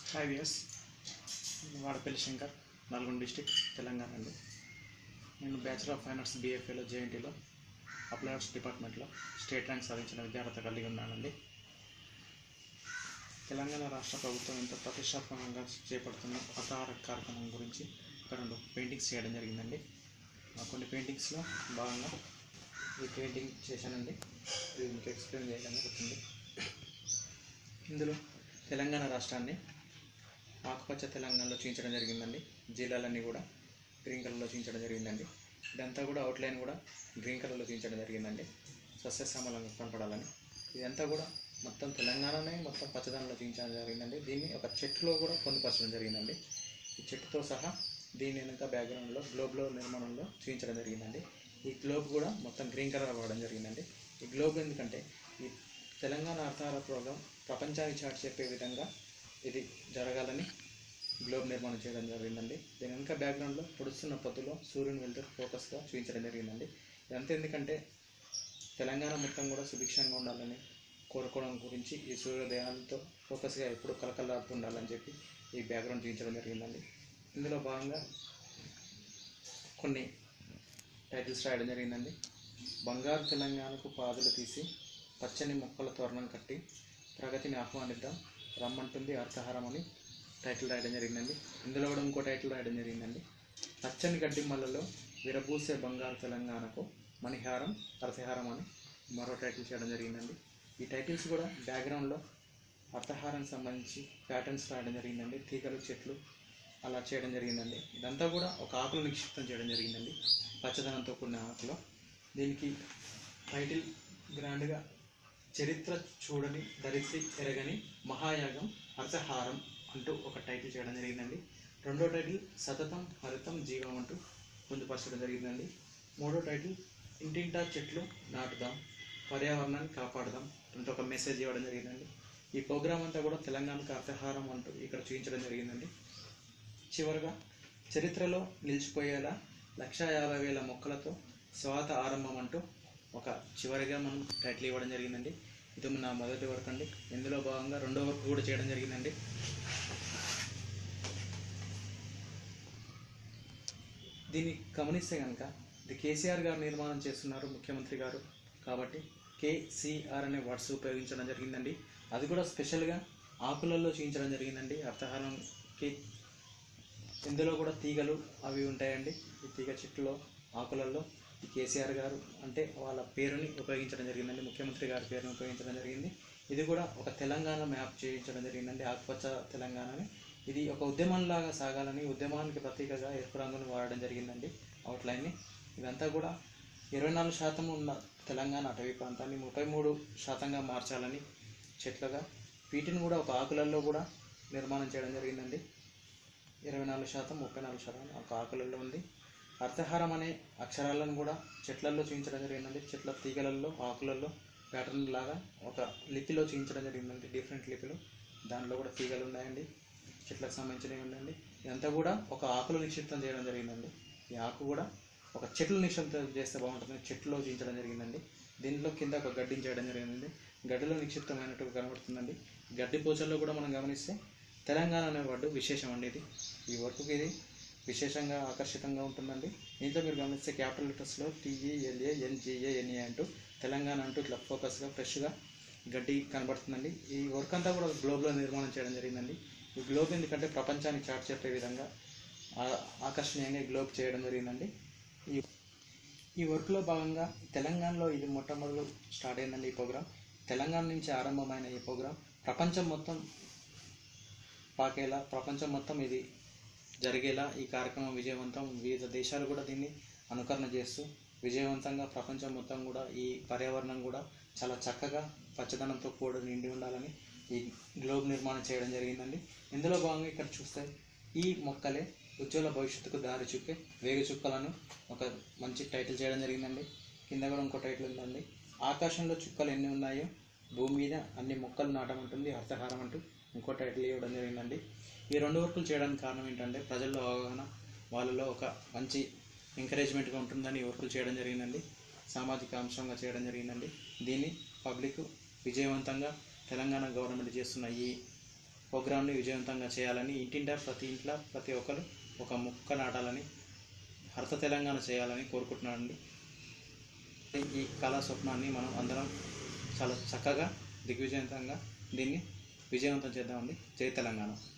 five years Vadapalli Shankar Nalgonda district Telangana అండి నేను bachelor of fine arts బీఎఫ్ఏలో జేఎన్టీలో అప్లై ఆర్ట్స్ డిపార్ట్మెంట్లో స్టేట్ ర్యాంక్ సాధించిన విద్యార్థి కలిగి ఉన్నానండి తెలంగాణ రాష్ట్ర ప్రభుత్వం ఎంతో ప్రతిష్టాత్మకంగా చేపడుతున్న అతార కార్యక్రమం గురించి ఒక రెండు పెయింటింగ్స్ చేయడం జరిగిందండి ఆ కొన్ని పెయింటింగ్స్లో భాగంగా ఈ పెయింటింగ్ చేశానండి ఇది మీకు ఎక్స్ప్లెయిన్ చేయడం జరుగుతుంది ఇందులో తెలంగాణ రాష్ట్రాన్ని ఆకుపచ్చ తెలంగాణలో చూపించడం జరిగిందండి జిల్లాలన్నీ కూడా గ్రీన్ కలర్లో చూపించడం జరిగిందండి ఇదంతా కూడా అవుట్లైన్ కూడా గ్రీన్ కలర్లో చూపించడం జరిగిందండి సస్యశ్యామలంగా కనపడాలని ఇదంతా కూడా మొత్తం తెలంగాణనే మొత్తం పచ్చదనంలో చూపించడం జరిగిందండి దీన్ని ఒక చెట్టులో కూడా పొందుపరచడం జరిగిందండి ఈ చెట్టుతో సహా దీని వెనుక బ్యాక్గ్రౌండ్లో గ్లోబ్లో నిర్మాణంలో చూపించడం జరిగిందండి ఈ గ్లోబ్ కూడా మొత్తం గ్రీన్ కలర్ అవ్వడం జరిగిందండి ఈ గ్లోబ్ ఎందుకంటే ఈ తెలంగాణ అర్థాల ప్రోగ్రాం ప్రపంచానికి చాటి చెప్పే విధంగా ఇది జరగాలని గ్లోబ్ నిర్మాణం చేయడం జరిగిందండి దీని వెనుక బ్యాక్గ్రౌండ్లో పొడుస్తున్న పొద్దులో సూర్యుని వెళ్తారు ఫోకస్గా చూపించడం జరిగిందండి ఇదంతా ఎందుకంటే తెలంగాణ మొత్తం కూడా సుభిక్షంగా ఉండాలని కోరుకోవడం గురించి ఈ సూర్యోదయాలతో ఫోకస్గా ఎప్పుడు కలకలాడుతూ ఉండాలని చెప్పి ఈ బ్యాక్గ్రౌండ్ చూపించడం జరిగిందండి ఇందులో భాగంగా కొన్ని టైటిల్స్ రాయడం జరిగిందండి బంగారు తెలంగాణకు పాదులు తీసి పచ్చని మొక్కల తోరణం కట్టి ప్రగతిని ఆహ్వానిద్దాం రమ్మంటుంది అర్థహారం అని టైటిల్ రాయడం జరిగిందండి ఇందులో కూడా ఇంకో టైటిల్ రాయడం జరిగిందండి పచ్చని గడ్డి మల్లలో విరబూసే బంగారు తెలంగాణకు మణిహారం అర్థహారం అని మరో టైటిల్ చేయడం జరిగిందండి ఈ టైటిల్స్ కూడా బ్యాక్గ్రౌండ్లో అర్థహారానికి సంబంధించి ప్యాటర్న్స్ రాయడం జరిగిందండి తీగలు చెట్లు అలా చేయడం జరిగిందండి ఇదంతా కూడా ఒక ఆకులు నిక్షిప్తం చేయడం జరిగిందండి పచ్చదనంతో కూడిన ఆకులో దీనికి టైటిల్ గ్రాండ్గా చరిత్ర చూడని ధరిసి ఎరగని మహాయాగం అర్థహారం అంటూ ఒక టైటిల్ చేయడం జరిగిందండి రెండో టైటిల్ సతతం హరితం జీవం అంటూ పొందుపరచడం జరిగిందండి మూడో టైటిల్ ఇంటింటా చెట్లు నాటుదాం పర్యావరణాన్ని కాపాడుదాం అంటూ ఒక మెసేజ్ ఇవ్వడం జరిగిందండి ఈ ప్రోగ్రామ్ అంతా కూడా తెలంగాణకు అర్థహారం అంటూ ఇక్కడ చూపించడం జరిగిందండి చివరగా చరిత్రలో నిలిచిపోయేలా లక్ష యాభై వేల మొక్కలతో స్వాత ఆరంభం అంటూ ఒక చివరిగా మనం టైటిల్ ఇవ్వడం జరిగిందండి ఇది నా మొదటి వర్క్ అండి ఇందులో భాగంగా రెండో వర్క్ కూడా చేయడం జరిగిందండి దీన్ని గమనిస్తే కనుక ఇది కేసీఆర్ గారు నిర్మాణం చేస్తున్నారు ముఖ్యమంత్రి గారు కాబట్టి కేసీఆర్ అనే వర్డ్స్ ఉపయోగించడం జరిగిందండి అది కూడా స్పెషల్గా ఆకులలో చూపించడం జరిగిందండి అర్థహారంకి ఇందులో కూడా తీగలు అవి ఉంటాయండి ఈ తీగ చెట్టులో ఆకులలో ఈ కేసీఆర్ గారు అంటే వాళ్ళ పేరుని ఉపయోగించడం జరిగిందండి ముఖ్యమంత్రి గారి పేరుని ఉపయోగించడం జరిగింది ఇది కూడా ఒక తెలంగాణ మ్యాప్ చేయించడం జరిగిందండి ఆకుపచ్చ తెలంగాణని ఇది ఒక ఉద్యమంలాగా సాగాలని ఉద్యమానికి ప్రతీకగా ఎరుపు రంగును వాడడం జరిగిందండి అవుట్లైన్ని ఇదంతా కూడా ఇరవై నాలుగు శాతం ఉన్న తెలంగాణ అటవీ ప్రాంతాన్ని ముప్పై మూడు శాతంగా మార్చాలని చెట్లుగా వీటిని కూడా ఒక ఆకులలో కూడా నిర్మాణం చేయడం జరిగిందండి ఇరవై నాలుగు శాతం ముప్పై నాలుగు శాతం ఒక ఆకులలో ఉంది అర్థహారం అనే అక్షరాలను కూడా చెట్లల్లో చూపించడం జరిగిందండి చెట్ల తీగలలో ఆకులలో ప్యాటర్న్ లాగా ఒక లిపిలో చూపించడం జరిగిందండి డిఫరెంట్ లిపిలో దానిలో కూడా తీగలు ఉన్నాయండి చెట్లకు సంబంధించినవి ఉందండి ఇదంతా కూడా ఒక ఆకులు నిక్షిప్తం చేయడం జరిగిందండి ఈ ఆకు కూడా ఒక చెట్లు నిక్షిప్తం చేస్తే బాగుంటుంది చెట్టులో చూపించడం జరిగిందండి దీనిలో కింద ఒక గడ్డిని చేయడం జరిగిందండి గడ్డిలో నిక్షిప్తమైనట్టుగా కనబడుతుందండి గడ్డి పోచల్లో కూడా మనం గమనిస్తే తెలంగాణ అనే వర్డ్ విశేషం అండి ఇది ఈ వర్క్కి ఇది విశేషంగా ఆకర్షితంగా ఉంటుందండి దీంట్లో మీరు గమనిస్తే క్యాపిటల్ లెటర్స్లో టీఈఎల్ఏ ఎన్జిఏ ఎన్ఏ అంటూ తెలంగాణ అంటూ ఇట్లా ఫోకస్గా ఫ్రెష్గా గడ్డి కనబడుతుందండి ఈ వర్క్ అంతా కూడా గ్లోబ్లో నిర్మాణం చేయడం జరిగిందండి ఈ గ్లోబ్ ఎందుకంటే ప్రపంచానికి చాటి చెప్పే విధంగా ఆ- ఆకర్షణీయంగా ఈ గ్లోబ్ చేయడం జరిగిందండి ఈ ఈ వర్క్లో భాగంగా తెలంగాణలో ఇది మొట్టమొదలు స్టార్ట్ అయిందండి ఈ ప్రోగ్రాం తెలంగాణ నుంచి ఆరంభమైన ఈ ప్రోగ్రాం ప్రపంచం మొత్తం పాకేలా ప్రపంచం మొత్తం ఇది జరిగేలా ఈ కార్యక్రమం విజయవంతం వివిధ దేశాలు కూడా దీన్ని అనుకరణ చేస్తూ విజయవంతంగా ప్రపంచం మొత్తం కూడా ఈ పర్యావరణం కూడా చాలా చక్కగా పచ్చదనంతో కూడా నిండి ఉండాలని ఈ గ్లోబ్ నిర్మాణం చేయడం జరిగిందండి ఇందులో భాగంగా ఇక్కడ చూస్తే ఈ మొక్కలే ఉజ్వల భవిష్యత్తుకు దారి చూపే వేగు చుక్కలను ఒక మంచి టైటిల్ చేయడం జరిగిందండి కింద కూడా ఇంకో టైటిల్ ఉందండి ఆకాశంలో చుక్కలు ఎన్ని ఉన్నాయో భూమి మీద అన్ని మొక్కలు నాటమంటుంది అర్థహారం అంటూ ఇంకో టైటిల్ ఇవ్వడం జరిగిందండి ఈ రెండు వర్కులు చేయడానికి కారణం ఏంటంటే ప్రజల్లో అవగాహన వాళ్ళలో ఒక మంచి ఎంకరేజ్మెంట్గా ఉంటుందని ఈ వర్కులు చేయడం జరిగిందండి సామాజిక అంశంగా చేయడం జరిగిందండి దీన్ని పబ్లిక్ విజయవంతంగా తెలంగాణ గవర్నమెంట్ చేస్తున్న ఈ ప్రోగ్రామ్ని విజయవంతంగా చేయాలని ఇంటింటా ప్రతి ఇంట్లో ప్రతి ఒక్కరు ఒక మొక్క నాటాలని హరిత తెలంగాణ చేయాలని కోరుకుంటున్నానండి ఈ కళా స్వప్నాన్ని మనం అందరం చాలా చక్కగా దిగ్విజయంతంగా దీన్ని విజయవంతం చేద్దామండి జై తెలంగాణ